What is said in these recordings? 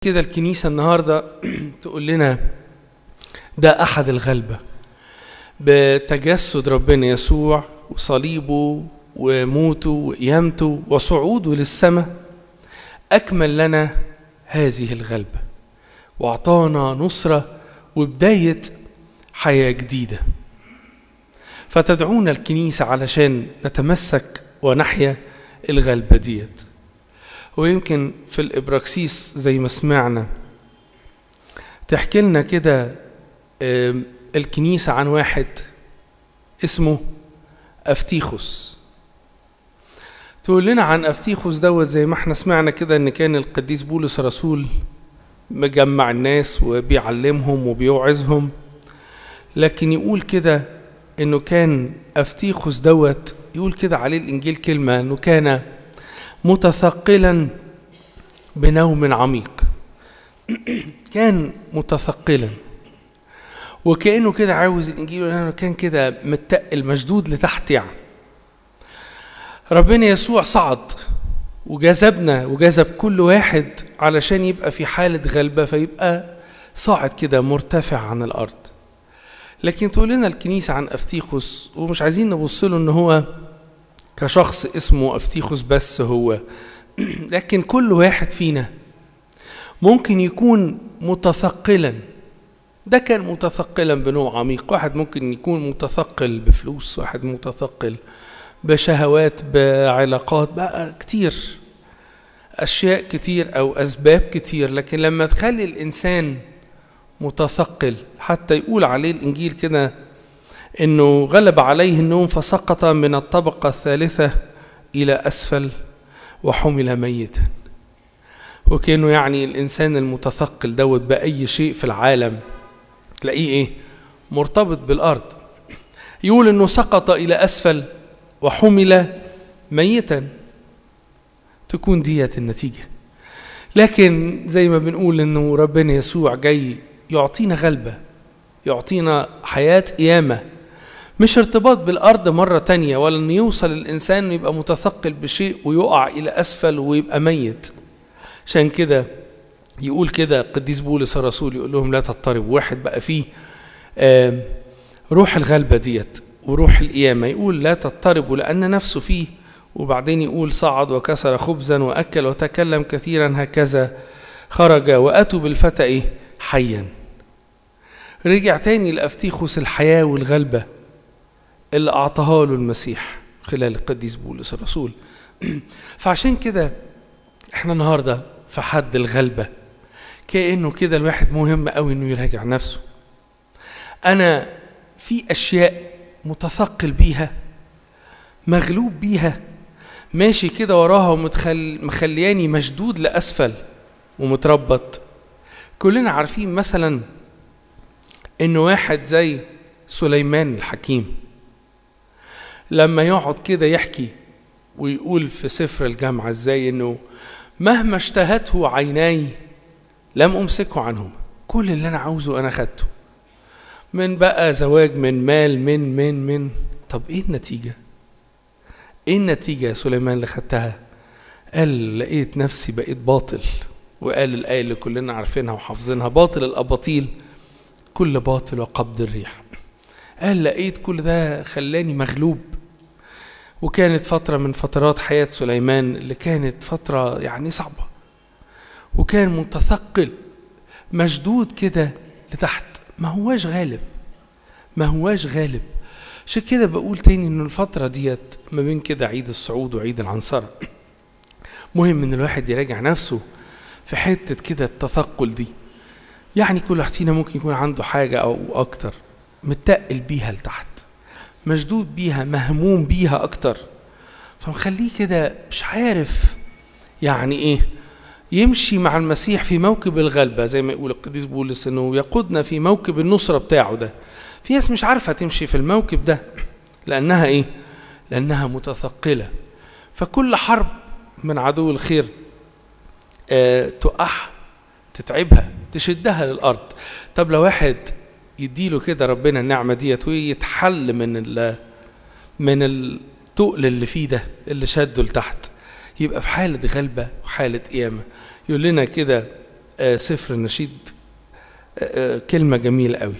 كده الكنيسة النهاردة تقول لنا ده أحد الغلبة بتجسد ربنا يسوع وصليبه وموته وقيامته وصعوده للسماء أكمل لنا هذه الغلبة وأعطانا نصرة وبداية حياة جديدة فتدعونا الكنيسة علشان نتمسك ونحيا الغلبة ديت ويمكن في الإبراكسيس زي ما سمعنا تحكي لنا كده الكنيسة عن واحد اسمه أفتيخوس تقول لنا عن أفتيخوس دوت زي ما احنا سمعنا كده ان كان القديس بولس الرسول مجمع الناس وبيعلمهم وبيوعظهم لكن يقول كده انه كان أفتيخوس دوت يقول كده عليه الانجيل كلمة انه كان متثقلا بنوم عميق كان متثقلا وكانه كده عاوز الانجيل انه كان كده متقل مشدود لتحت يعني ربنا يسوع صعد وجذبنا وجذب كل واحد علشان يبقى في حالة غلبة فيبقى صاعد كده مرتفع عن الأرض لكن تقول لنا الكنيسة عن أفتيخوس ومش عايزين نبص له إن هو كشخص اسمه أفتيخوس بس هو لكن كل واحد فينا ممكن يكون متثقلا ده كان متثقلا بنوع عميق واحد ممكن يكون متثقل بفلوس واحد متثقل بشهوات بعلاقات بقى كتير أشياء كتير أو أسباب كتير لكن لما تخلي الإنسان متثقل حتى يقول عليه الإنجيل كده انه غلب عليه النوم فسقط من الطبقه الثالثه الى اسفل وحمل ميتا وكانه يعني الانسان المتثقل دوت باي شيء في العالم تلاقيه ايه مرتبط بالارض يقول انه سقط الى اسفل وحمل ميتا تكون ديت النتيجه لكن زي ما بنقول انه ربنا يسوع جاي يعطينا غلبه يعطينا حياه قيامه مش ارتباط بالأرض مرة تانية ولا أن يوصل الإنسان أنه يبقى متثقل بشيء ويقع إلى أسفل ويبقى ميت عشان كده يقول كده قديس بولس الرسول يقول لهم لا تضطربوا واحد بقى فيه روح الغلبة ديت وروح القيامة يقول لا تضطربوا لأن نفسه فيه وبعدين يقول صعد وكسر خبزا وأكل وتكلم كثيرا هكذا خرج وأتوا بالفتى إيه حيا رجع تاني لأفتيخوس الحياة والغلبة اللي أعطاها له المسيح خلال القديس بولس الرسول فعشان كده احنا النهاردة في حد الغلبة كأنه كده الواحد مهم قوي انه يراجع نفسه انا في اشياء متثقل بيها مغلوب بيها ماشي كده وراها ومخلياني مشدود لأسفل ومتربط كلنا عارفين مثلا انه واحد زي سليمان الحكيم لما يقعد كده يحكي ويقول في سفر الجامعة ازاي انه مهما اشتهته عيناي لم امسكه عنهم كل اللي انا عاوزه انا خدته من بقى زواج من مال من من من طب ايه النتيجة ايه النتيجة يا سليمان اللي خدتها قال لقيت نفسي بقيت باطل وقال الآية اللي كلنا عارفينها وحافظينها باطل الأباطيل كل باطل وقبض الريح قال لقيت كل ده خلاني مغلوب وكانت فترة من فترات حياة سليمان اللي كانت فترة يعني صعبة وكان متثقل مشدود كده لتحت ما هواش غالب ما هواش غالب عشان كده بقول تاني ان الفترة ديت ما بين كده عيد الصعود وعيد العنصرة مهم ان الواحد يراجع نفسه في حتة كده التثقل دي يعني كل واحد فينا ممكن يكون عنده حاجة او اكتر متقل بيها لتحت مشدود بيها مهموم بيها اكتر فمخليه كده مش عارف يعني ايه يمشي مع المسيح في موكب الغلبة زي ما يقول القديس بولس انه يقودنا في موكب النصرة بتاعه ده في ناس مش عارفة تمشي في الموكب ده لأنها ايه لأنها متثقلة فكل حرب من عدو الخير آه تقح تتعبها تشدها للأرض طب لو واحد يديله كده ربنا النعمة ديت ويتحل من ال من التقل اللي فيه ده اللي شده لتحت يبقى في حالة غلبة وحالة قيامة يقول لنا كده سفر النشيد كلمة جميلة قوي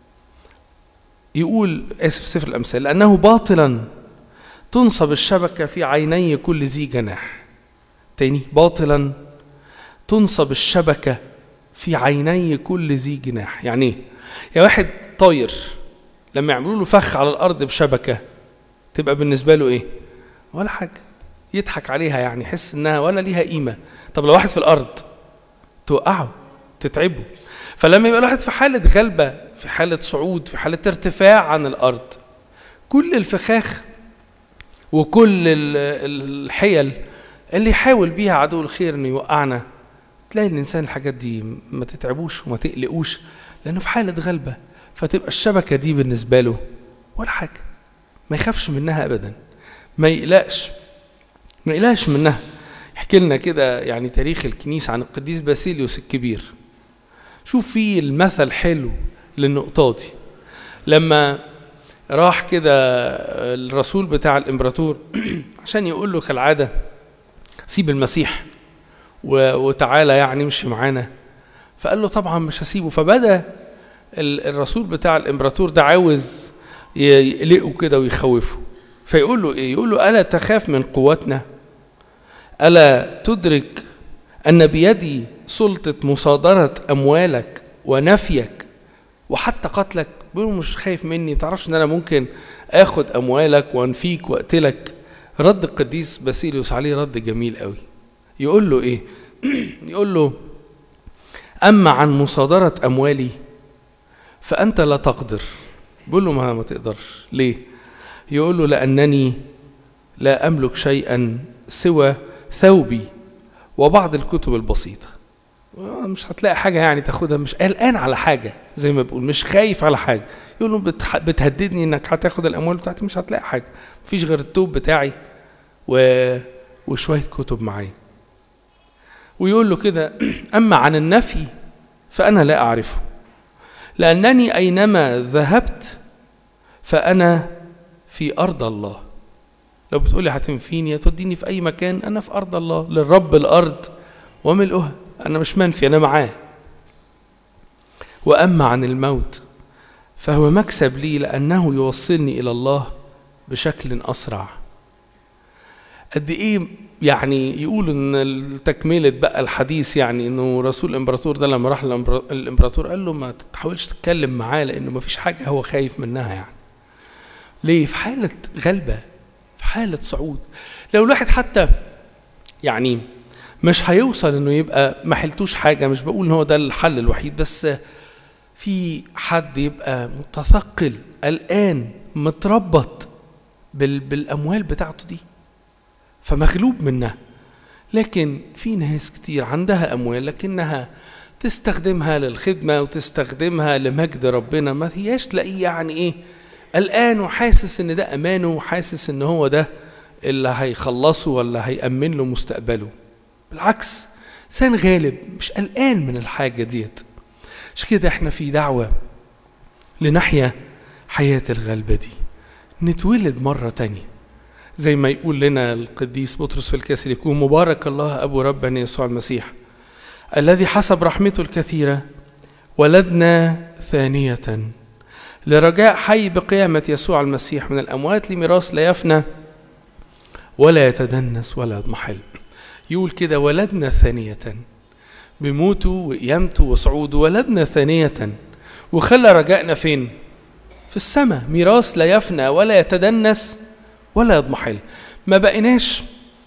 يقول آسف سفر الأمثال لأنه باطلا تنصب الشبكة في عيني كل ذي جناح تاني باطلا تنصب الشبكة في عيني كل ذي جناح يعني ايه يا واحد طاير لما يعملوا له فخ على الأرض بشبكة تبقى بالنسبة له ايه ولا حاجة يضحك عليها يعني يحس انها ولا ليها قيمة طب لو واحد في الأرض توقعه تتعبه فلما يبقى الواحد في حالة غلبة في حالة صعود في حالة ارتفاع عن الأرض كل الفخاخ وكل الحيل اللي يحاول بيها عدو الخير انه يوقعنا تلاقي الانسان الحاجات دي ما تتعبوش وما تقلقوش لانه في حاله غلبه فتبقى الشبكه دي بالنسبه له ولا حاجه ما يخافش منها ابدا ما يقلقش ما يقلقش منها يحكي لنا كده يعني تاريخ الكنيسه عن القديس باسيليوس الكبير شوف فيه المثل حلو للنقطه دي لما راح كده الرسول بتاع الامبراطور عشان يقول له كالعاده سيب المسيح وتعالى يعني امشي معانا فقال له طبعا مش هسيبه فبدا الرسول بتاع الامبراطور ده عاوز يقلقه كده ويخوفه فيقول له ايه يقول له الا تخاف من قوتنا الا تدرك ان بيدي سلطه مصادره اموالك ونفيك وحتى قتلك بيقول مش خايف مني تعرفش ان انا ممكن اخد اموالك وانفيك واقتلك رد القديس باسيليوس عليه رد جميل قوي يقول له ايه يقول له اما عن مصادره اموالي فانت لا تقدر بيقول له ما ما تقدرش ليه يقول له لانني لا املك شيئا سوى ثوبي وبعض الكتب البسيطه مش هتلاقي حاجه يعني تاخدها مش قلقان على حاجه زي ما بقول مش خايف على حاجه يقول له بتح... بتهددني انك هتاخد الاموال بتاعتي مش هتلاقي حاجه مفيش غير التوب بتاعي و... وشويه كتب معايا ويقول له كده اما عن النفي فانا لا اعرفه لانني اينما ذهبت فانا في ارض الله لو بتقولي هتنفيني توديني في اي مكان انا في ارض الله للرب الارض وملؤها انا مش منفي انا معاه واما عن الموت فهو مكسب لي لانه يوصلني الى الله بشكل اسرع قد ايه يعني يقولوا ان تكمله بقى الحديث يعني انه رسول الامبراطور ده لما راح الامبراطور قال له ما تحاولش تتكلم معاه لانه ما فيش حاجه هو خايف منها يعني ليه في حاله غلبه في حاله صعود لو الواحد حتى يعني مش هيوصل انه يبقى ما حلتوش حاجه مش بقول ان هو ده الحل الوحيد بس في حد يبقى متثقل قلقان متربط بال بالاموال بتاعته دي فمغلوب منها لكن في ناس كتير عندها اموال لكنها تستخدمها للخدمه وتستخدمها لمجد ربنا ما هياش تلاقيه يعني ايه قلقان وحاسس ان ده امانه وحاسس ان هو ده اللي هيخلصه ولا هيأمن له مستقبله بالعكس انسان غالب مش قلقان من الحاجه ديت مش كده احنا في دعوه لنحيا حياه الغلبه دي نتولد مره تانيه زي ما يقول لنا القديس بطرس في الكاسر يكون مبارك الله ابو ربنا يسوع المسيح الذي حسب رحمته الكثيره ولدنا ثانيه لرجاء حي بقيامه يسوع المسيح من الاموات لميراث لا يفنى ولا يتدنس ولا يضمحل يقول كده ولدنا ثانية بموته وقيامته وصعوده ولدنا ثانية وخلى رجائنا فين؟ في السماء ميراث لا يفنى ولا يتدنس ولا يضمحل ما بقيناش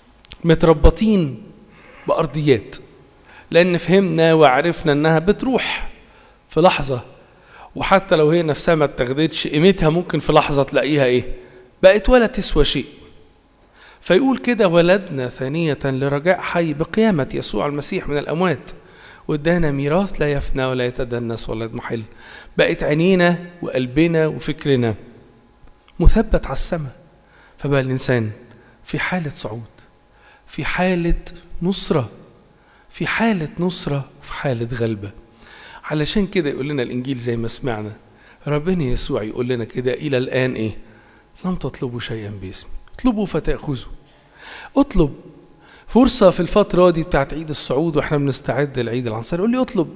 متربطين بأرضيات لأن فهمنا وعرفنا إنها بتروح في لحظة وحتى لو هي نفسها ما اتخذتش قيمتها ممكن في لحظة تلاقيها إيه؟ بقت ولا تسوى شيء فيقول كده ولدنا ثانية لرجاء حي بقيامة يسوع المسيح من الأموات وادانا ميراث لا يفنى ولا يتدنس ولا يضمحل بقت عينينا وقلبنا وفكرنا مثبت على السماء فبقى الإنسان في حالة صعود في حالة نصرة في حالة نصرة وفي حالة غلبة علشان كده يقول لنا الإنجيل زي ما سمعنا ربنا يسوع يقول لنا كده إلى الآن إيه لم تطلبوا شيئا باسمي اطلبوا فتأخذوا اطلب فرصة في الفترة دي بتاعت عيد الصعود واحنا بنستعد لعيد العنصر يقول لي اطلب